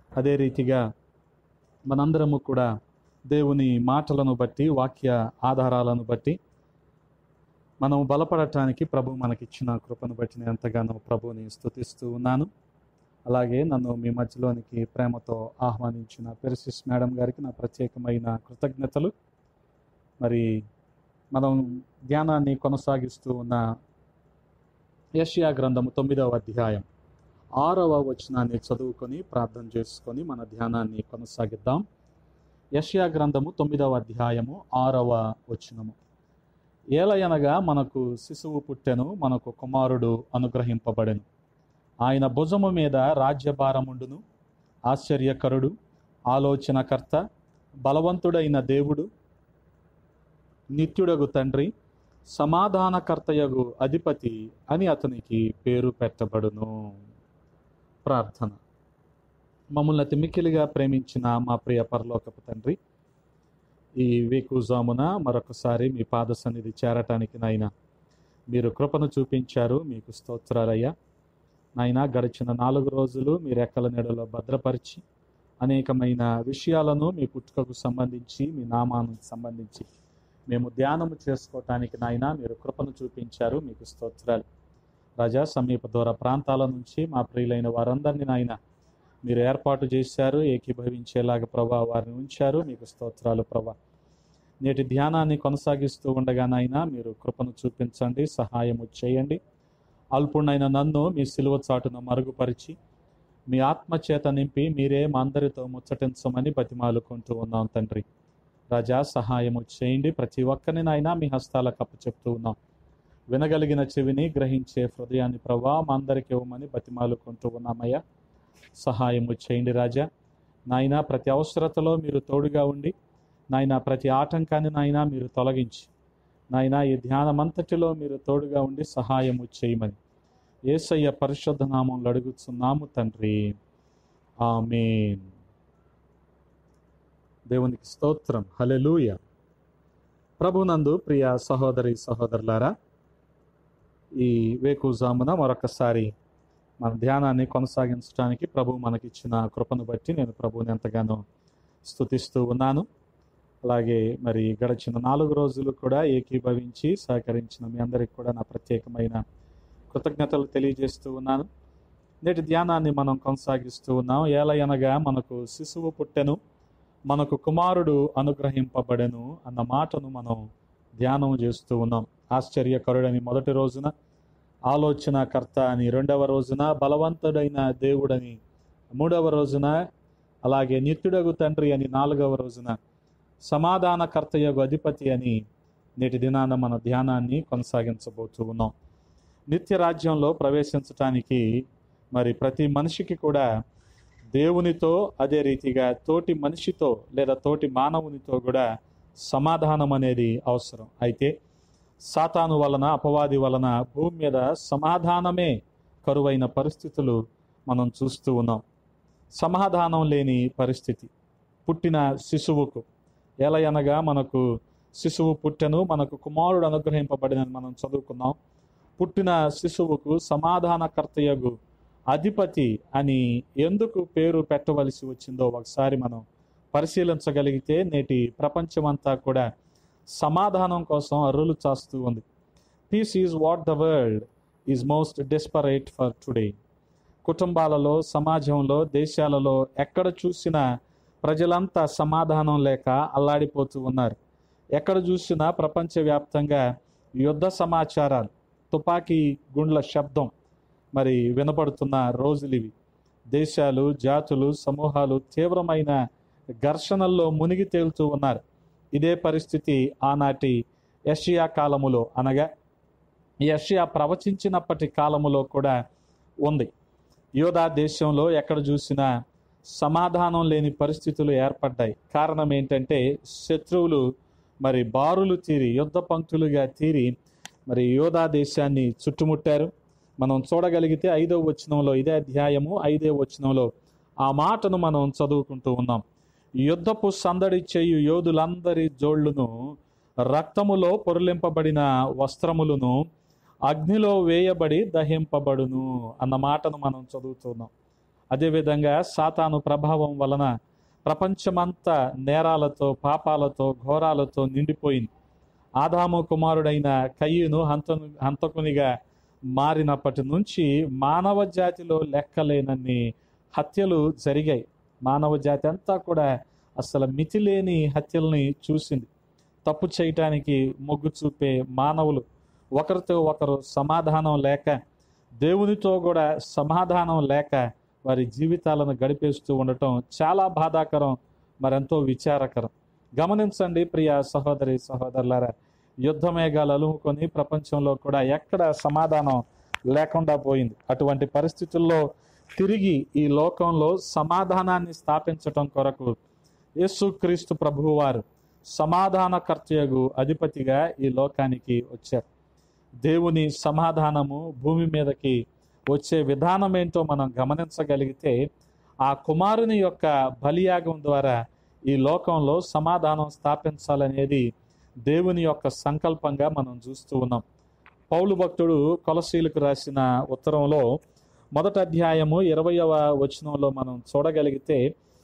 అదే రీతిగా మనందరము కూడా దేవుని మాటలను బట్టి వాక్య ఆధారాలను బట్టి మనం బలపడటానికి ప్రభు మనకిచ్చిన కృపను బట్టి నేను ఎంతగానో ప్రభుని స్తుతిస్తూ ఉన్నాను అలాగే నన్ను మీ మధ్యలోనికి ప్రేమతో ఆహ్వానించిన పెరిసిస్ మేడం గారికి నా ప్రత్యేకమైన కృతజ్ఞతలు మరి మనం ధ్యానాన్ని కొనసాగిస్తూ ఉన్న యషియా గ్రంథము తొమ్మిదవ అధ్యాయం ఆరవ వచనాన్ని చదువుకొని ప్రార్థన చేసుకొని మన ధ్యానాన్ని కొనసాగిద్దాం యషియా గ్రంథము తొమ్మిదవ అధ్యాయము ఆరవ వచనము ఏలయనగా మనకు శిశువు పుట్టెను మనకు కుమారుడు అనుగ్రహింపబడెను ఆయన భుజము మీద రాజ్యభారముండును ఆశ్చర్యకరుడు ఆలోచనకర్త బలవంతుడైన దేవుడు నిత్యుడగు తండ్రి సమాధానకర్తయగు అధిపతి అని అతనికి పేరు పెట్టబడును ప్రార్థన మమ్మల్ని అతి మిక్కిలిగా ప్రేమించిన మా ప్రియ పరలోకపు తండ్రి ఈ వేకుజామున మరొకసారి మీ పాద సన్నిధి చేరటానికి నాయన మీరు కృపను చూపించారు మీకు స్తోత్రాలయ్యా నాయన గడిచిన నాలుగు రోజులు మీ రెక్కల నెడలో భద్రపరిచి అనేకమైన విషయాలను మీ పుట్టుకకు సంబంధించి మీ నామానికి సంబంధించి మేము ధ్యానము చేసుకోవటానికి నాయన మీరు కృపను చూపించారు మీకు స్తోత్రాలు రాజా సమీప దూర ప్రాంతాల నుంచి మా ప్రియులైన వారందరినీ నాయన మీరు ఏర్పాటు చేశారు ఏకీభవించేలాగా ప్రభా వారిని ఉంచారు మీకు స్తోత్రాలు ప్రభా నేటి ధ్యానాన్ని కొనసాగిస్తూ ఉండగానైనా మీరు కృపను చూపించండి సహాయము చేయండి అల్పుణ్ణైన నన్ను మీ సిలువ చాటున మరుగుపరిచి మీ ఆత్మ చేత నింపి మీరే మా అందరితో ముచ్చటించమని బతిమాలుకుంటూ ఉన్నాం తండ్రి రాజా సహాయము చేయండి ప్రతి ఒక్కరిని నాయన మీ హస్తాలకు అప్పు చెప్తూ ఉన్నాం వినగలిగిన చెవిని గ్రహించే హృదయాన్ని ప్రభా మా అందరికి ఇవ్వమని బతిమాలుకుంటూ ఉన్నామయ్యా సహాయము చేయండి రాజా నాయన ప్రతి అవసరతలో మీరు తోడుగా ఉండి నాయన ప్రతి ఆటంకాన్ని నాయన మీరు తొలగించి నాయన ఈ ధ్యానమంతటిలో మీరు తోడుగా ఉండి సహాయము చేయమని ఏసయ్య పరిశుద్ధ నామంలో అడుగుతున్నాము తండ్రి ఆమేన్ దేవునికి స్తోత్రం హలెలూయ ప్రభునందు ప్రియ సహోదరి సహోదరులారా ఈ వేకుజామున మరొకసారి మన ధ్యానాన్ని కొనసాగించడానికి ప్రభు మనకిచ్చిన కృపను బట్టి నేను ప్రభువుని ఎంతగానో స్తుతిస్తూ ఉన్నాను అలాగే మరి గడిచిన నాలుగు రోజులు కూడా ఏకీభవించి సహకరించిన మీ అందరికి కూడా నా ప్రత్యేకమైన కృతజ్ఞతలు తెలియజేస్తూ ఉన్నాను నేటి ధ్యానాన్ని మనం కొనసాగిస్తూ ఉన్నాం ఏలయనగా మనకు శిశువు పుట్టెను మనకు కుమారుడు అనుగ్రహింపబడెను అన్న మాటను మనం ధ్యానం చేస్తూ ఉన్నాం ఆశ్చర్యకరుడని మొదటి రోజున ఆలోచనకర్త అని రెండవ రోజున బలవంతుడైన దేవుడని మూడవ రోజున అలాగే నిత్యుడగు తండ్రి అని నాలుగవ రోజున సమాధానకర్తయగు అధిపతి అని నేటి దినాన మన ధ్యానాన్ని కొనసాగించబోతూ ఉన్నాం నిత్య రాజ్యంలో ప్రవేశించటానికి మరి ప్రతి మనిషికి కూడా దేవునితో అదే రీతిగా తోటి మనిషితో లేదా తోటి మానవునితో కూడా సమాధానం అనేది అవసరం అయితే సాతాను వలన అపవాది వలన భూమి మీద సమాధానమే కరువైన పరిస్థితులు మనం చూస్తూ ఉన్నాం సమాధానం లేని పరిస్థితి పుట్టిన శిశువుకు ఎలయనగా మనకు శిశువు పుట్టెను మనకు కుమారుడు అనుగ్రహింపబడినని మనం చదువుకున్నాం పుట్టిన శిశువుకు సమాధానకర్తయగు అధిపతి అని ఎందుకు పేరు పెట్టవలసి వచ్చిందో ఒకసారి మనం పరిశీలించగలిగితే నేటి ప్రపంచమంతా కూడా సమాధానం కోసం అర్రులు చాస్తూ ఉంది peace is what the world is most desperate for today కుటుంబాలలో సమాజంలో దేశాలలో ఎక్కడ చూసినా ప్రజలంతా సమాధానం లేక అల్లాడిపోతూ ఉన్నారు ఎక్కడ చూసినా ప్రపంచవ్యాప్తంగా యుద్ధ సమాచారాలు తుపాకీ గుండ్ల శబ్దం మరి వినపడుతున్న రోజులు ఇవి దేశాలు జాతులు సమూహాలు తీవ్రమైన ఘర్షణల్లో మునిగి తేలుతూ ఉన్నారు ఇదే పరిస్థితి ఆనాటి యషియా కాలములో అనగా యషియా ప్రవచించినప్పటి కాలములో కూడా ఉంది యోధా దేశంలో ఎక్కడ చూసినా సమాధానం లేని పరిస్థితులు ఏర్పడ్డాయి కారణం ఏంటంటే శత్రువులు మరి బారులు తీరి యుద్ధ పంక్తులుగా తీరి మరి యోధా దేశాన్ని చుట్టుముట్టారు మనం చూడగలిగితే ఐదవ వచనంలో ఇదే అధ్యాయము ఐదవ వచనంలో ఆ మాటను మనం చదువుకుంటూ ఉన్నాం యుద్ధపు సందడి చేయు యోధులందరి జోళ్లును రక్తములో పొరలింపబడిన అదేవిధంగా సాతాను ప్రభావం వలన ప్రపంచమంతా నేరాలతో పాపాలతో ఘోరాలతో నిండిపోయింది ఆదాము కుమారుడైన కయ్యను హంతను హంతకునిగా మారినప్పటి నుంచి మానవ జాతిలో లెక్కలేనన్ని హత్యలు జరిగాయి మానవ జాతి అంతా కూడా అసలు మితిలేని హత్యల్ని చూసింది తప్పు చేయటానికి మొగ్గు చూపే మానవులు ఒకరితో ఒకరు సమాధానం లేక దేవునితో కూడా సమాధానం లేక వారి జీవితాలను గడిపేస్తూ ఉండటం చాలా బాధాకరం మరెంతో విచారకరం గమనించండి ప్రియ సహోదరి సహోదరులారా యుద్ధ మేఘాలు అలుముకొని ప్రపంచంలో కూడా ఎక్కడ సమాధానం లేకుండా పోయింది అటువంటి పరిస్థితుల్లో తిరిగి ఈ లోకంలో సమాధానాన్ని స్థాపించటం కొరకు యేసుక్రీస్తు ప్రభువారు సమాధానకర్తయగు అధిపతిగా ఈ లోకానికి వచ్చారు దేవుని సమాధానము భూమి మీదకి వచ్చే విధానం ఏంటో మనం గమనించగలిగితే ఆ కుమారుని యొక్క బలియాగం ద్వారా ఈ లోకంలో సమాధానం స్థాపించాలనేది దేవుని యొక్క సంకల్పంగా మనం చూస్తూ ఉన్నాం పౌలు భక్తుడు కొలసీలకు రాసిన ఉత్తరంలో మొదటి అధ్యాయము ఇరవయవ వచనంలో మనం చూడగలిగితే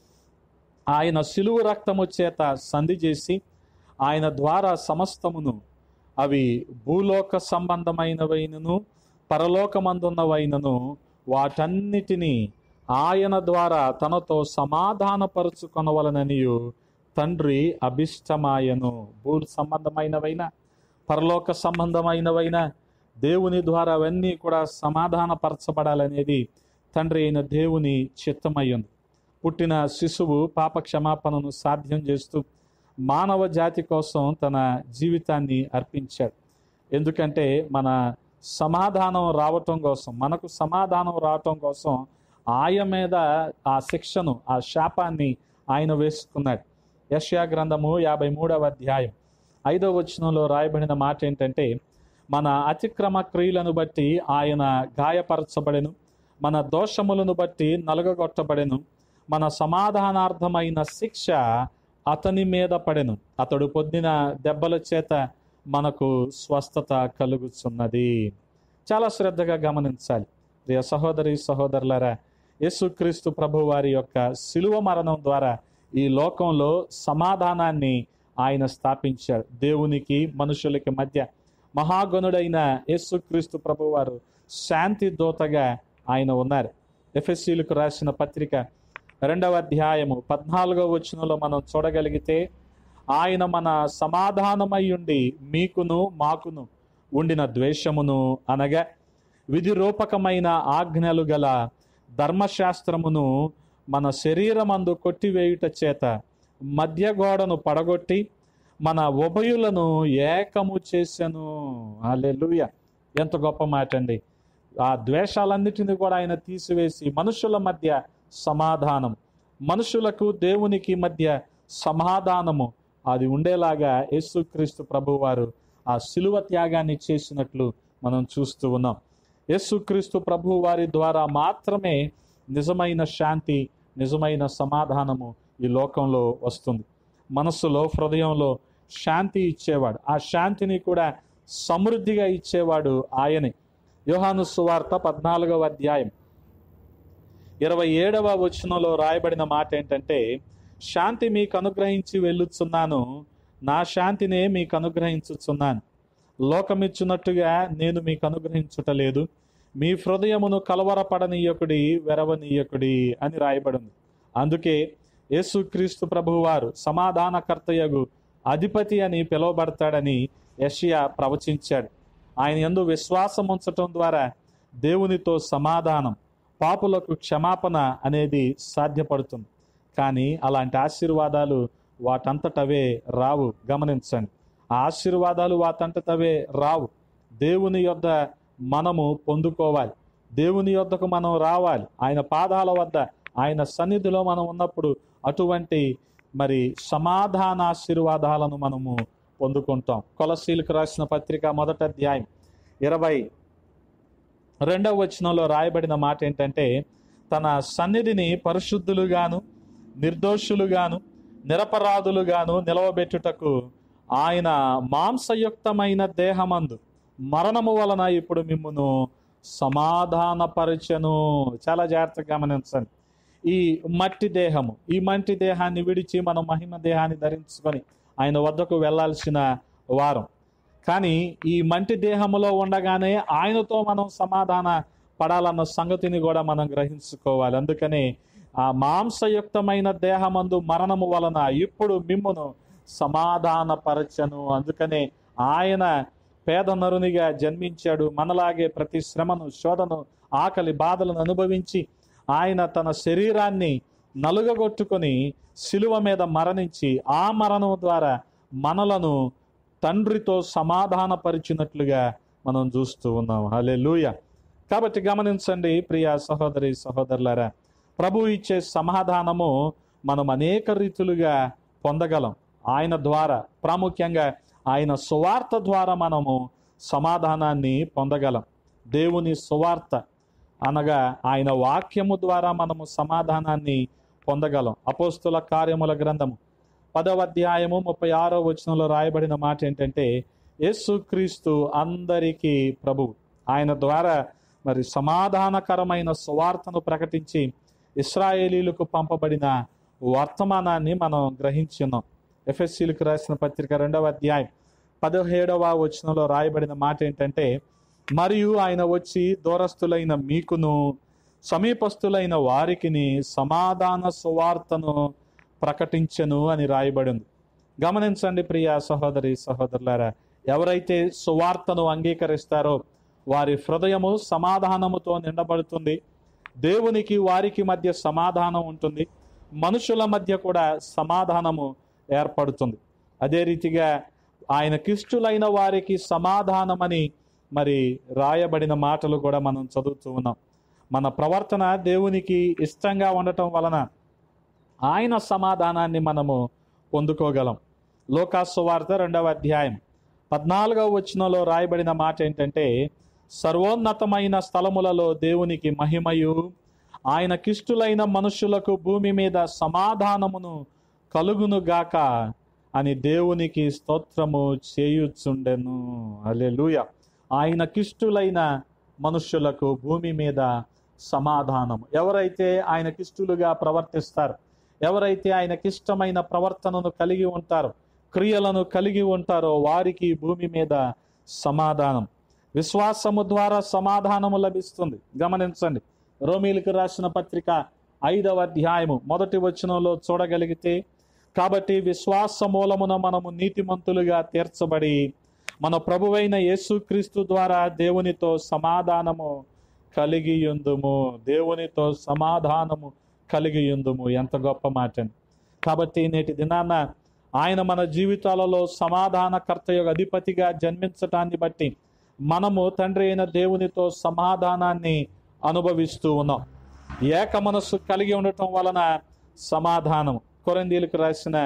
ఆయన శిలువు రక్తము చేత సంధి చేసి ఆయన ద్వారా సమస్తమును అవి భూలోక సంబంధమైనవైనను పరలోకమందున్నవైనను వాటన్నిటినీ ఆయన ద్వారా తనతో సమాధానపరుచుకొనవలననియు తండ్రి అభిష్టమాయను భూ సంబంధమైనవైన పరలోక సంబంధమైనవైన దేవుని ద్వారా అవన్నీ కూడా సమాధానపరచబడాలనేది తండ్రి అయిన దేవుని చిత్తమయ్యింది పుట్టిన శిశువు పాప క్షమాపణను సాధ్యం చేస్తూ మానవ జాతి కోసం తన జీవితాన్ని అర్పించాడు ఎందుకంటే మన సమాధానం రావటం కోసం మనకు సమాధానం రావటం కోసం ఆయ మీద ఆ శిక్షను ఆ శాపాన్ని ఆయన వేసుకున్నాడు యష్యా గ్రంథము యాభై మూడవ అధ్యాయం ఐదవ వచనంలో రాయబడిన మాట ఏంటంటే మన అతిక్రమ క్రియలను బట్టి ఆయన గాయపరచబడెను మన దోషములను బట్టి నలగగొట్టబడెను మన సమాధానార్థమైన శిక్ష అతని మీద పడెను అతడు పొందిన దెబ్బల చేత మనకు స్వస్థత కలుగుతున్నది చాలా శ్రద్ధగా గమనించాలి ప్రియ సహోదరి సహోదరులారా యేసుక్రీస్తు ప్రభు వారి యొక్క శిలువ మరణం ద్వారా ఈ లోకంలో సమాధానాన్ని ఆయన స్థాపించాడు దేవునికి మనుషులకి మధ్య మహాగణుడైన యేసుక్రీస్తు ప్రభు వారు శాంతి దూతగా ఆయన ఉన్నారు ఎఫ్ఎస్సీలకు రాసిన పత్రిక రెండవ అధ్యాయము పద్నాలుగవ వచనంలో మనం చూడగలిగితే ఆయన మన సమాధానమై ఉండి మీకును మాకును ఉండిన ద్వేషమును అనగా విధి రూపకమైన ఆజ్ఞలు గల ధర్మశాస్త్రమును మన శరీరమందు కొట్టివేయుట చేత మధ్య గోడను పడగొట్టి మన ఉభయులను ఏకము చేసెను హల్లెలూయ ఎంత గొప్ప మాట అండి ఆ ద్వేషాలన్నిటిని కూడా ఆయన తీసివేసి మనుషుల మధ్య సమాధానం మనుషులకు దేవునికి మధ్య సమాధానము అది ఉండేలాగా యేసుక్రీస్తు ప్రభువారు ఆ శిలువ త్యాగాన్ని చేసినట్లు మనం చూస్తూ ఉన్నాం యేసుక్రీస్తు ప్రభు వారి ద్వారా మాత్రమే నిజమైన శాంతి నిజమైన సమాధానము ఈ లోకంలో వస్తుంది మనస్సులో హృదయంలో శాంతి ఇచ్చేవాడు ఆ శాంతిని కూడా సమృద్ధిగా ఇచ్చేవాడు ఆయనే యోహాను సువార్త పద్నాలుగవ అధ్యాయం ఇరవై ఏడవ వచనంలో రాయబడిన మాట ఏంటంటే శాంతి మీకు అనుగ్రహించి వెళ్ళుచున్నాను నా శాంతినే మీకు అనుగ్రహించుచున్నాను లోకమిచ్చున్నట్టుగా నేను మీకు అనుగ్రహించుటలేదు మీ హృదయమును కలవరపడనీయకుడి వెరవనీయకుడి అని రాయబడింది అందుకే యేసుక్రీస్తు ప్రభువారు సమాధానకర్తయగు అధిపతి అని పిలువబడతాడని యషియా ప్రవచించాడు ఆయన యందు విశ్వాసం ఉంచటం ద్వారా దేవునితో సమాధానం పాపులకు క్షమాపణ అనేది సాధ్యపడుతుంది కానీ అలాంటి ఆశీర్వాదాలు వాటంతటవే రావు గమనించండి ఆ ఆశీర్వాదాలు వాటంతటవే రావు దేవుని యొద్ద మనము పొందుకోవాలి దేవుని యొద్దకు మనం రావాలి ఆయన పాదాల వద్ద ఆయన సన్నిధిలో మనం ఉన్నప్పుడు అటువంటి మరి సమాధాన ఆశీర్వాదాలను మనము పొందుకుంటాం కొలసీలకు రాసిన పత్రిక మొదటి అధ్యాయం ఇరవై రెండవ వచనంలో రాయబడిన మాట ఏంటంటే తన సన్నిధిని పరిశుద్ధులుగాను నిర్దోషులుగాను నిరపరాధులుగాను నిలవబెట్టుటకు ఆయన మాంసయుక్తమైన దేహమందు మరణము వలన ఇప్పుడు మిమ్మును సమాధానపరచను చాలా జాగ్రత్తగా గమనించండి ఈ మట్టి దేహము ఈ మట్టి దేహాన్ని విడిచి మనం మహిమ దేహాన్ని ధరించుకొని ఆయన వద్దకు వెళ్ళాల్సిన వారం కానీ ఈ మంటి దేహములో ఉండగానే ఆయనతో మనం సమాధాన పడాలన్న సంగతిని కూడా మనం గ్రహించుకోవాలి అందుకని ఆ మాంసయుక్తమైన దేహమందు మరణము వలన ఇప్పుడు మిమ్మును సమాధానపరచను అందుకనే ఆయన పేద నరునిగా జన్మించాడు మనలాగే ప్రతి శ్రమను శోధను ఆకలి బాధలను అనుభవించి ఆయన తన శరీరాన్ని నలుగగొట్టుకొని శిలువ మీద మరణించి ఆ మరణం ద్వారా మనలను తండ్రితో సమాధానపరిచినట్లుగా మనం చూస్తూ ఉన్నాం హలే కాబట్టి గమనించండి ప్రియ సహోదరి సహోదరులారా ప్రభు ఇచ్చే సమాధానము మనం అనేక రీతులుగా పొందగలం ఆయన ద్వారా ప్రాముఖ్యంగా ఆయన సువార్త ద్వారా మనము సమాధానాన్ని పొందగలం దేవుని సువార్త అనగా ఆయన వాక్యము ద్వారా మనము సమాధానాన్ని పొందగలం అపోస్తుల కార్యముల గ్రంథము పదవ అధ్యాయము ముప్పై ఆరో వచనంలో రాయబడిన మాట ఏంటంటే యేసుక్రీస్తు అందరికీ ప్రభు ఆయన ద్వారా మరి సమాధానకరమైన సువార్తను ప్రకటించి ఇస్రాయేలీలకు పంపబడిన వర్తమానాన్ని మనం గ్రహించున్నాం ఎఫ్ఎస్సీలకు రాసిన పత్రిక రెండవ అధ్యాయం పదిహేడవ వచనంలో రాయబడిన మాట ఏంటంటే మరియు ఆయన వచ్చి దూరస్తులైన మీకును సమీపస్తులైన వారికిని సమాధాన సువార్తను ప్రకటించను అని రాయబడింది గమనించండి ప్రియ సహోదరి సహోదరులారా ఎవరైతే సువార్తను అంగీకరిస్తారో వారి హృదయము సమాధానముతో నిండబడుతుంది దేవునికి వారికి మధ్య సమాధానం ఉంటుంది మనుషుల మధ్య కూడా సమాధానము ఏర్పడుతుంది అదే రీతిగా ఆయన కిష్టులైన వారికి సమాధానమని మరి రాయబడిన మాటలు కూడా మనం చదువుతూ ఉన్నాం మన ప్రవర్తన దేవునికి ఇష్టంగా ఉండటం వలన ఆయన సమాధానాన్ని మనము పొందుకోగలం లోకాసు వార్త రెండవ అధ్యాయం పద్నాలుగవ వచనంలో రాయబడిన మాట ఏంటంటే సర్వోన్నతమైన స్థలములలో దేవునికి మహిమయు ఆయన కిష్టులైన మనుషులకు భూమి మీద సమాధానమును కలుగునుగాక అని దేవునికి స్తోత్రము చేయుచుండెను అలెలుయ ఆయన కిష్టులైన మనుష్యులకు భూమి మీద సమాధానం ఎవరైతే ఆయన కిష్టులుగా ప్రవర్తిస్తారు ఎవరైతే ఆయనకిష్టమైన ప్రవర్తనను కలిగి ఉంటారో క్రియలను కలిగి ఉంటారో వారికి భూమి మీద సమాధానం విశ్వాసము ద్వారా సమాధానము లభిస్తుంది గమనించండి రోమిలకు రాసిన పత్రిక ఐదవ అధ్యాయము మొదటి వచనంలో చూడగలిగితే కాబట్టి విశ్వాస మూలమున మనము నీతిమంతులుగా తీర్చబడి మన ప్రభువైన యేసుక్రీస్తు ద్వారా దేవునితో సమాధానము కలిగి ఉందుము దేవునితో సమాధానము కలిగి ఉందుము ఎంత గొప్ప మాట కాబట్టి నేటి దినాన ఆయన మన జీవితాలలో సమాధానకర్త యొక్క అధిపతిగా జన్మించటాన్ని బట్టి మనము తండ్రి అయిన దేవునితో సమాధానాన్ని అనుభవిస్తూ ఉన్నాం ఏక మనస్సు కలిగి ఉండటం వలన సమాధానం కొరందీలకు రాసిన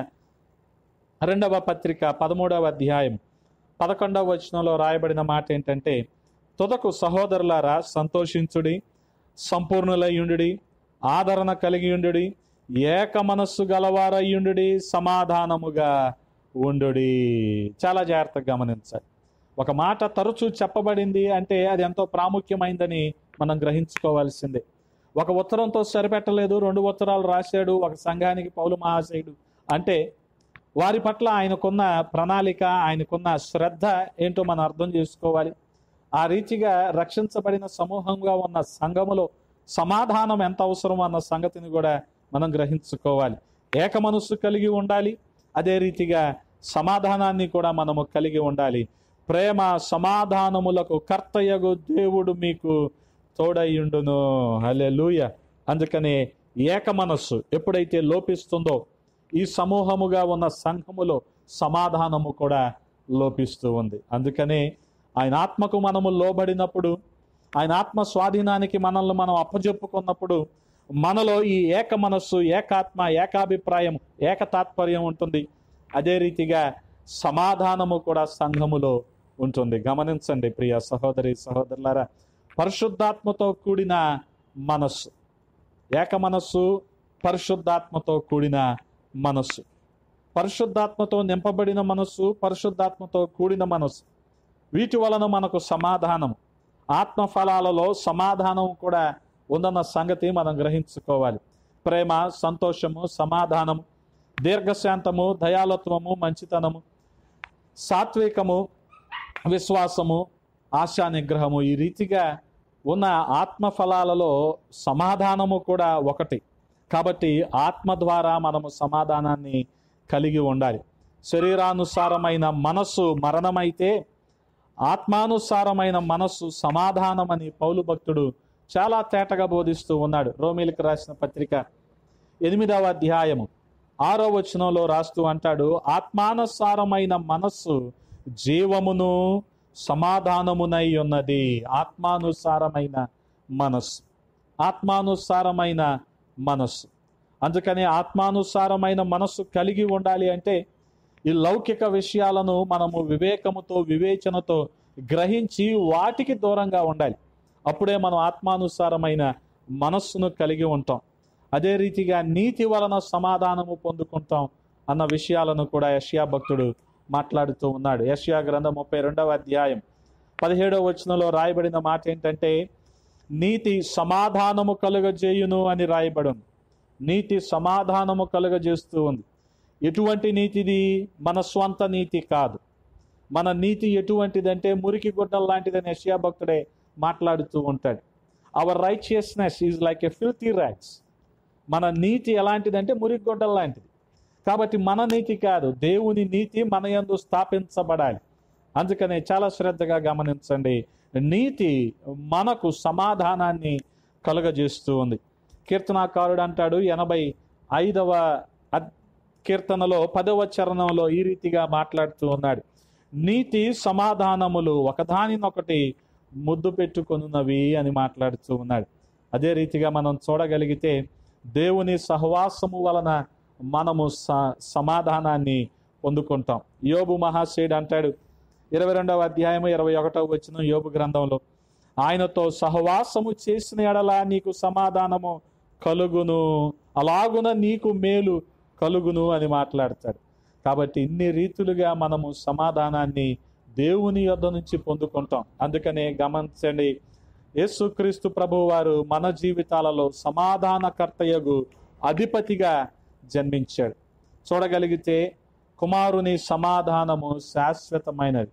రెండవ పత్రిక పదమూడవ అధ్యాయం పదకొండవ వచనంలో రాయబడిన మాట ఏంటంటే తుదకు సహోదరులారా సంతోషించుడి సంపూర్ణులయ్యుండుడి ఆదరణ కలిగి ఉండుడి ఏక మనస్సు గలవారయ్యుండుడి సమాధానముగా ఉండుడి చాలా జాగ్రత్తగా గమనించాలి ఒక మాట తరచూ చెప్పబడింది అంటే అది ఎంతో ప్రాముఖ్యమైందని మనం గ్రహించుకోవాల్సిందే ఒక ఉత్తరంతో సరిపెట్టలేదు రెండు ఉత్తరాలు రాశాడు ఒక సంఘానికి పౌలు మహాశయుడు అంటే వారి పట్ల ఆయనకున్న ప్రణాళిక ఆయనకున్న శ్రద్ధ ఏంటో మనం అర్థం చేసుకోవాలి ఆ రీతిగా రక్షించబడిన సమూహంగా ఉన్న సంఘములో సమాధానం ఎంత అవసరం అన్న సంగతిని కూడా మనం గ్రహించుకోవాలి ఏక మనస్సు కలిగి ఉండాలి అదే రీతిగా సమాధానాన్ని కూడా మనము కలిగి ఉండాలి ప్రేమ సమాధానములకు కర్తయ్యగు దేవుడు మీకు తోడయ్యుండును హల్లెలూయ అందుకనే ఏక మనస్సు ఎప్పుడైతే లోపిస్తుందో ఈ సమూహముగా ఉన్న సంఘములో సమాధానము కూడా లోపిస్తూ ఉంది అందుకనే ఆయన ఆత్మకు మనము లోబడినప్పుడు ఆయన ఆత్మ స్వాధీనానికి మనల్ని మనం అప్పజెప్పుకున్నప్పుడు మనలో ఈ ఏక మనస్సు ఏకాత్మ ఏకాభిప్రాయం ఏక తాత్పర్యం ఉంటుంది అదే రీతిగా సమాధానము కూడా సంఘములో ఉంటుంది గమనించండి ప్రియ సహోదరి సహోదరులారా పరిశుద్ధాత్మతో కూడిన మనస్సు ఏక మనస్సు పరిశుద్ధాత్మతో కూడిన మనస్సు పరిశుద్ధాత్మతో నింపబడిన మనస్సు పరిశుద్ధాత్మతో కూడిన మనస్సు వీటి వలన మనకు సమాధానం ఆత్మ ఫలాలలో సమాధానం కూడా ఉందన్న సంగతి మనం గ్రహించుకోవాలి ప్రేమ సంతోషము సమాధానము దీర్ఘశాంతము దయాలత్వము మంచితనము సాత్వికము విశ్వాసము ఆశా నిగ్రహము ఈ రీతిగా ఉన్న ఆత్మ ఫలాలలో సమాధానము కూడా ఒకటి కాబట్టి ఆత్మ ద్వారా మనము సమాధానాన్ని కలిగి ఉండాలి శరీరానుసారమైన మనస్సు మరణమైతే ఆత్మానుసారమైన మనస్సు సమాధానమని పౌలు భక్తుడు చాలా తేటగా బోధిస్తూ ఉన్నాడు రోమిలకు రాసిన పత్రిక ఎనిమిదవ అధ్యాయము ఆరో వచనంలో రాస్తూ అంటాడు ఆత్మానుసారమైన మనస్సు జీవమును సమాధానమునై ఉన్నది ఆత్మానుసారమైన మనస్సు ఆత్మానుసారమైన మనస్సు అందుకని ఆత్మానుసారమైన మనస్సు కలిగి ఉండాలి అంటే ఈ లౌకిక విషయాలను మనము వివేకముతో వివేచనతో గ్రహించి వాటికి దూరంగా ఉండాలి అప్పుడే మనం ఆత్మానుసారమైన మనస్సును కలిగి ఉంటాం అదే రీతిగా నీతి వలన సమాధానము పొందుకుంటాం అన్న విషయాలను కూడా యష్యా భక్తుడు మాట్లాడుతూ ఉన్నాడు యష్యా గ్రంథం ముప్పై రెండవ అధ్యాయం పదిహేడవ వచనంలో రాయబడిన మాట ఏంటంటే నీతి సమాధానము కలుగజేయును అని రాయబడింది నీతి సమాధానము కలుగజేస్తూ ఉంది ఎటువంటి నీతిది మన స్వంత నీతి కాదు మన నీతి ఎటువంటిదంటే మురికి గుడ్డల లాంటిదని యష్యా భక్తుడే మాట్లాడుతూ ఉంటాడు our righteousness is like a filthy rights మన నీతి ఎలాంటిదంటే మురికి గుడ్డల లాంటిది కాబట్టి మన నీతి కాదు దేవుని నీతి మన యందు స్థాపించబడాలి అందుకనే చాలా శ్రద్ధగా గమనించండి నీతి మనకు సమాధానాన్ని కలుగజేస్తూ ఉంది కీర్తనాకారుడు అంటాడు ఎనభై ఐదవ అద్- కీర్తనలో పదవ చరణంలో ఈ రీతిగా మాట్లాడుతూ ఉన్నాడు నీతి సమాధానములు ఒకదానినొకటి ముద్దు పెట్టుకొనున్నవి అని మాట్లాడుతూ ఉన్నాడు అదే రీతిగా మనం చూడగలిగితే దేవుని సహవాసము వలన మనము స- సమాధానాన్ని పొందుకుంటాం యోబు మహాశయుడు అంటాడు ఇరవై రెండవ అధ్యాయము ఇరవై ఒకటవ వచ్చిన యోబు గ్రంథంలో ఆయనతో సహవాసము చేసిన ఎడల నీకు సమాధానము కలుగును అలాగున నీకు మేలు కలుగును అని మాట్లాడతాడు కాబట్టి ఇన్ని రీతులుగా మనము సమాధానాన్ని దేవుని యొద్ద నుంచి పొందుకుంటాం అందుకనే గమనించండి యేసుక్రీస్తు ప్రభు వారు మన జీవితాలలో సమాధానకర్తయగు అధిపతిగా జన్మించాడు చూడగలిగితే కుమారుని సమాధానము శాశ్వతమైనది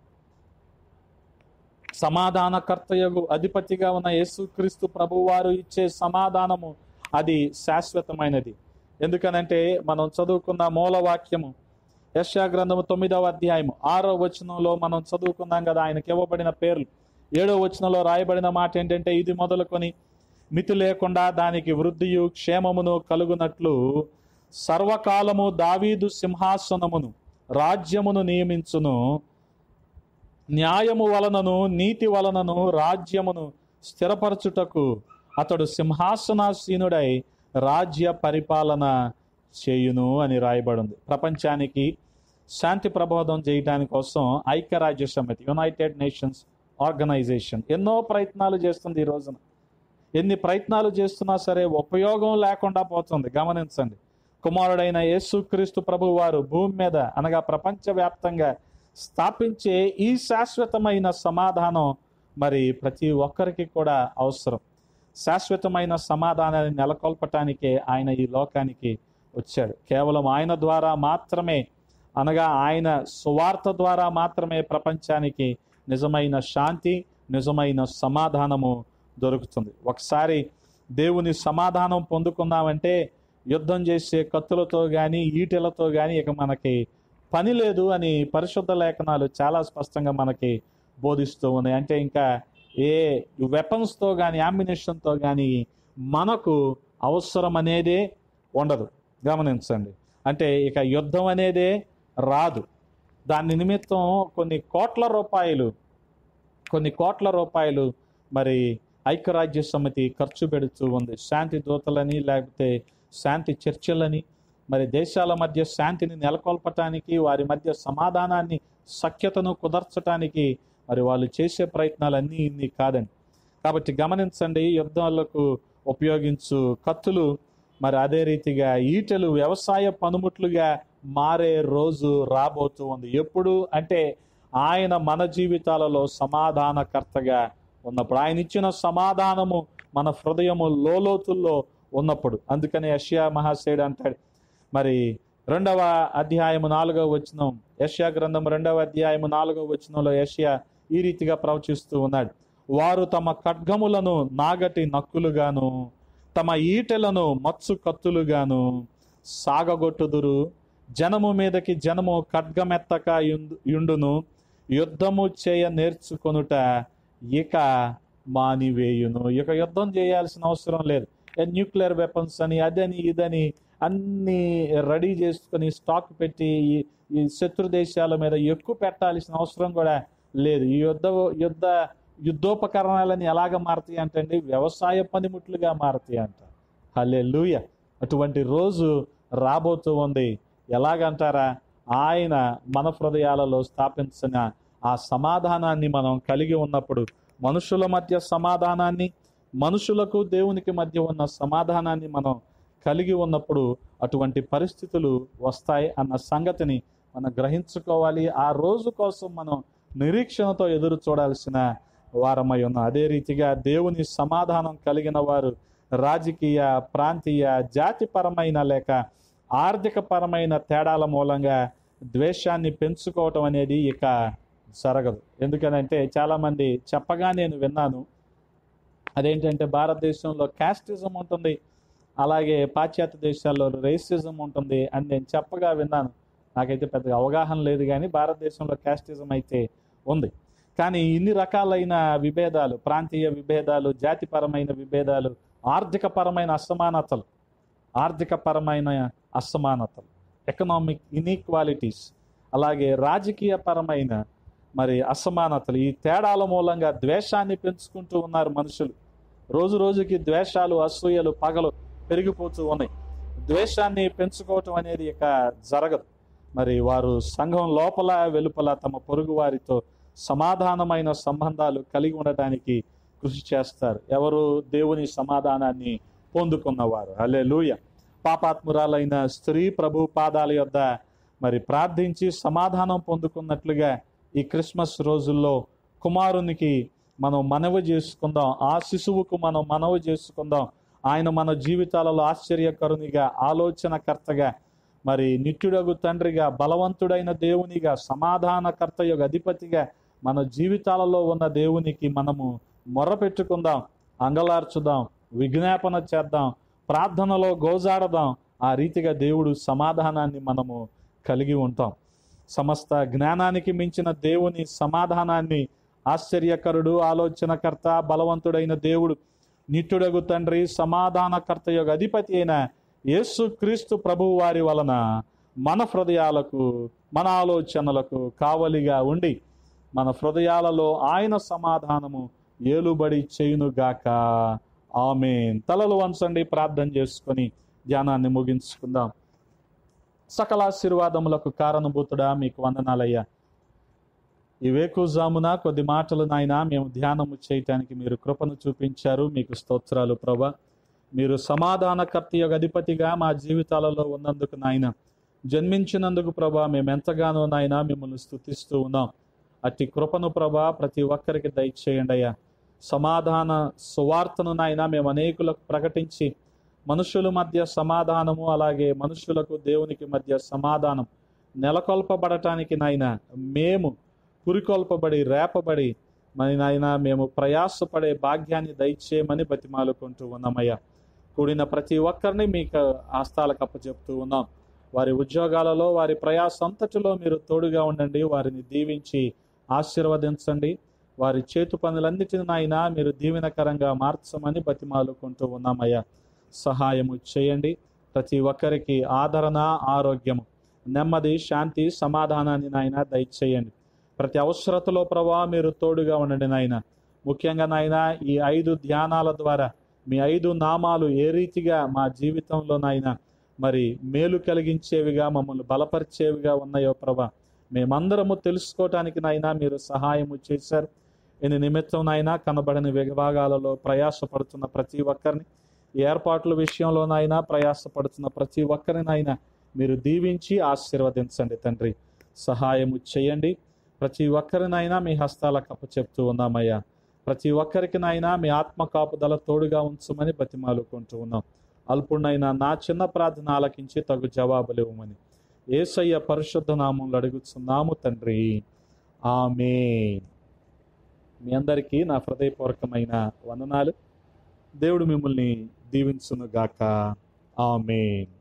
సమాధానకర్తయగు అధిపతిగా ఉన్న యేసుక్రీస్తు ప్రభువారు ఇచ్చే సమాధానము అది శాశ్వతమైనది ఎందుకనంటే మనం చదువుకున్న మూలవాక్యము యశా గ్రంథము తొమ్మిదవ అధ్యాయము ఆరో వచనంలో మనం చదువుకున్నాం కదా ఆయనకి ఇవ్వబడిన పేర్లు ఏడో వచనంలో రాయబడిన మాట ఏంటంటే ఇది మొదలుకొని మితి లేకుండా దానికి వృద్ధియు క్షేమమును కలుగునట్లు సర్వకాలము దావీదు సింహాసనమును రాజ్యమును నియమించును న్యాయము వలనను నీతి వలనను రాజ్యమును స్థిరపరచుటకు అతడు సింహాసనాసీనుడై రాజ్య పరిపాలన చేయును అని రాయబడింది ప్రపంచానికి శాంతి ప్రబోధం చేయడానికి కోసం ఐక్యరాజ్య సమితి యునైటెడ్ నేషన్స్ ఆర్గనైజేషన్ ఎన్నో ప్రయత్నాలు చేస్తుంది ఈ రోజున ఎన్ని ప్రయత్నాలు చేస్తున్నా సరే ఉపయోగం లేకుండా పోతుంది గమనించండి కుమారుడైన యేసుక్రీస్తు ప్రభు వారు భూమి మీద అనగా ప్రపంచవ్యాప్తంగా స్థాపించే ఈ శాశ్వతమైన సమాధానం మరి ప్రతి ఒక్కరికి కూడా అవసరం శాశ్వతమైన సమాధానాన్ని నెలకొల్పటానికే ఆయన ఈ లోకానికి వచ్చాడు కేవలం ఆయన ద్వారా మాత్రమే అనగా ఆయన సువార్త ద్వారా మాత్రమే ప్రపంచానికి నిజమైన శాంతి నిజమైన సమాధానము దొరుకుతుంది ఒకసారి దేవుని సమాధానం పొందుకున్నామంటే యుద్ధం చేసే కత్తులతో కానీ ఈటెలతో కానీ ఇక మనకి పని లేదు అని పరిశుద్ధ లేఖనాలు చాలా స్పష్టంగా మనకి బోధిస్తూ ఉన్నాయి అంటే ఇంకా ఏ వెపన్స్తో కానీ తో కానీ మనకు అవసరం అనేదే ఉండదు గమనించండి అంటే ఇక యుద్ధం అనేదే రాదు దాని నిమిత్తం కొన్ని కోట్ల రూపాయలు కొన్ని కోట్ల రూపాయలు మరి ఐక్యరాజ్య సమితి ఖర్చు పెడుతూ ఉంది శాంతి దూతలని లేకపోతే శాంతి చర్చలని మరి దేశాల మధ్య శాంతిని నెలకొల్పటానికి వారి మధ్య సమాధానాన్ని సఖ్యతను కుదర్చటానికి మరి వాళ్ళు చేసే ప్రయత్నాలన్నీ ఇన్ని కాదండి కాబట్టి గమనించండి యుద్ధాలకు ఉపయోగించు కత్తులు మరి అదే రీతిగా ఈటెలు వ్యవసాయ పనిముట్లుగా మారే రోజు రాబోతూ ఉంది ఎప్పుడు అంటే ఆయన మన జీవితాలలో సమాధానకర్తగా ఉన్నప్పుడు ఆయన ఇచ్చిన సమాధానము మన హృదయము లోలోతుల్లో ఉన్నప్పుడు అందుకని యష్యా మహాశయుడు అంటాడు మరి రెండవ అధ్యాయము నాలుగవ వచనం యష్యా గ్రంథం రెండవ అధ్యాయము నాలుగవ వచనంలో యష్యా ఈ రీతిగా ప్రవచిస్తూ ఉన్నాడు వారు తమ ఖడ్గములను నాగటి నక్కులుగాను తమ ఈటెలను మత్సు కత్తులుగాను సాగగొట్టుదురు జనము మీదకి జనము ఖడ్గమెత్తక యుండు- యుండును యుద్ధము చేయ నేర్చుకొనుట ఇక మానివేయును ఇక యుద్ధం చేయాల్సిన అవసరం లేదు న్యూక్లియర్ వెపన్స్ అని అదని ఇదని అన్ని రెడీ చేసుకొని స్టాక్ పెట్టి ఈ- ఈ శత్రు దేశాల మీద ఎక్కువ పెట్టాల్సిన అవసరం కూడా లేదు ఈ యుద్ధ యుద్ధ యుద్ధోపకరణాలని ఎలాగ మారుతాయి అంటే వ్యవసాయ పనిముట్లుగా మారుతాయి అంట హలే అటువంటి రోజు రాబోతూ ఉంది ఎలాగంటారా ఆయన మన హృదయాలలో స్థాపించిన ఆ సమాధానాన్ని మనం కలిగి ఉన్నప్పుడు మనుషుల మధ్య సమాధానాన్ని మనుషులకు దేవునికి మధ్య ఉన్న సమాధానాన్ని మనం కలిగి ఉన్నప్పుడు అటువంటి పరిస్థితులు వస్తాయి అన్న సంగతిని మనం గ్రహించుకోవాలి ఆ రోజు కోసం మనం నిరీక్షణతో ఎదురు చూడాల్సిన వారమై ఉన్నాం అదే రీతిగా దేవుని సమాధానం కలిగిన వారు రాజకీయ ప్రాంతీయ జాతిపరమైన లేక ఆర్థిక పరమైన తేడాల మూలంగా ద్వేషాన్ని పెంచుకోవటం అనేది ఇక జరగదు ఎందుకనంటే చాలామంది చెప్పగా నేను విన్నాను అదేంటంటే భారతదేశంలో క్యాస్టిజం ఉంటుంది అలాగే పాశ్చాత్య దేశాల్లో రేసిజం ఉంటుంది అని నేను చెప్పగా విన్నాను నాకైతే పెద్దగా అవగాహన లేదు కానీ భారతదేశంలో క్యాస్టిజం అయితే ఉంది కానీ ఇన్ని రకాలైన విభేదాలు ప్రాంతీయ విభేదాలు జాతిపరమైన విభేదాలు ఆర్థిక పరమైన అసమానతలు ఆర్థిక పరమైన అసమానతలు ఎకనామిక్ ఇన్ఈక్వాలిటీస్ అలాగే రాజకీయ పరమైన మరి అసమానతలు ఈ తేడాల మూలంగా ద్వేషాన్ని పెంచుకుంటూ ఉన్నారు మనుషులు రోజు రోజుకి ద్వేషాలు అసూయలు పగలు పెరిగిపోతూ ఉన్నాయి ద్వేషాన్ని పెంచుకోవటం అనేది ఇక జరగదు మరి వారు సంఘం లోపల వెలుపల తమ పొరుగు వారితో సమాధానమైన సంబంధాలు కలిగి ఉండటానికి కృషి చేస్తారు ఎవరు దేవుని సమాధానాన్ని పొందుకున్నవారు అలే లూయ పాపాత్మురాలైన స్త్రీ ప్రభు పాదాల యొద్ద మరి ప్రార్థించి సమాధానం పొందుకున్నట్లుగా ఈ క్రిస్మస్ రోజుల్లో కుమారునికి మనం మనవి చేసుకుందాం ఆ శిశువుకు మనం మనవి చేసుకుందాం ఆయన మన జీవితాలలో ఆశ్చర్యకరునిగా ఆలోచనకర్తగా మరి నిత్యుడగు తండ్రిగా బలవంతుడైన దేవునిగా సమాధానకర్త యొక్క అధిపతిగా మన జీవితాలలో ఉన్న దేవునికి మనము మొర్ర పెట్టుకుందాం అంగలార్చుదాం విజ్ఞాపన చేద్దాం ప్రార్థనలో గోజాడదాం ఆ రీతిగా దేవుడు సమాధానాన్ని మనము కలిగి ఉంటాం సమస్త జ్ఞానానికి మించిన దేవుని సమాధానాన్ని ఆశ్చర్యకరుడు ఆలోచనకర్త బలవంతుడైన దేవుడు నిత్యుడగు తండ్రి సమాధానకర్త యొక్క అధిపతి అయిన యేసు క్రీస్తు ప్రభువు వారి వలన మన హృదయాలకు మన ఆలోచనలకు కావలిగా ఉండి మన హృదయాలలో ఆయన సమాధానము ఏలుబడి చేయునుగాక ఆమెన్ తలలు వంచండి ప్రార్థన చేసుకొని ధ్యానాన్ని ముగించుకుందాం సకల ఆశీర్వాదములకు కారణభూతుడా మీకు వందనాలయ్యా ఈ వేకుజామున కొద్ది మాటలు నాయన మేము ధ్యానము చేయటానికి మీరు కృపను చూపించారు మీకు స్తోత్రాలు ప్రభా మీరు సమాధానకర్త యొక్క అధిపతిగా మా జీవితాలలో ఉన్నందుకు నాయన జన్మించినందుకు ప్రభా మేము ఎంతగానో నాయన మిమ్మల్ని స్థుతిస్తూ ఉన్నాం అట్టి కృపను ప్రభా ప్రతి ఒక్కరికి దయచేయండి అయ్యా సమాధాన సువార్తను నాయన మేము అనేకులకు ప్రకటించి మనుషుల మధ్య సమాధానము అలాగే మనుషులకు దేవునికి మధ్య సమాధానం నెలకొల్పబడటానికి నాయన మేము పురికొల్పబడి రేపబడి మరి నాయన మేము ప్రయాసపడే భాగ్యాన్ని దయచేయమని బతిమాలుకుంటూ ఉన్నామయ్యా కూడిన ప్రతి ఒక్కరిని మీకు ఆస్తాలకు అప్పచెప్తూ ఉన్నాం వారి ఉద్యోగాలలో వారి ప్రయాస అంతటిలో మీరు తోడుగా ఉండండి వారిని దీవించి ఆశీర్వదించండి వారి చేతు పనులన్నిటిని నాయన మీరు దీవెనకరంగా మార్చమని బతిమాలుకుంటూ ఉన్నామయ్యా సహాయము చేయండి ప్రతి ఒక్కరికి ఆదరణ ఆరోగ్యము నెమ్మది శాంతి సమాధానాన్ని నాయన దయచేయండి ప్రతి అవసరతలో ప్రభా మీరు తోడుగా ఉండండి నాయన ముఖ్యంగా నాయన ఈ ఐదు ధ్యానాల ద్వారా మీ ఐదు నామాలు ఏ రీతిగా మా జీవితంలో నాయన మరి మేలు కలిగించేవిగా మమ్మల్ని బలపరిచేవిగా ఉన్నాయో ప్రభా మేమందరము తెలుసుకోవటానికి నాయన మీరు సహాయము చేశారు ఈ నిమిత్తం నాయన కనబడని విభాగాలలో ప్రయాసపడుతున్న ప్రతి ఒక్కరిని ఈ ఏర్పాట్ల విషయంలోనైనా ప్రయాసపడుతున్న ప్రతి ఒక్కరినైనా మీరు దీవించి ఆశీర్వదించండి తండ్రి సహాయము చేయండి ప్రతి ఒక్కరినైనా మీ హస్తాలకు అప్పచెప్తూ ఉన్నామయ్యా ప్రతి ఒక్కరికి నాయనా మీ ఆత్మ కాపుదల తోడుగా ఉంచమని బతిమాలుకుంటూ ఉన్నాం అల్పుణ్ణైన నా చిన్న ప్రార్థన ఆలకించి తగు జవాబులు ఇవ్వమని ఏసయ్య పరిశుద్ధ నామంలో అడుగుతున్నాము తండ్రి ఆమె మీ అందరికీ నా హృదయపూర్వకమైన వందనాలు దేవుడు మిమ్మల్ని దీవించును గాక ఆమెన్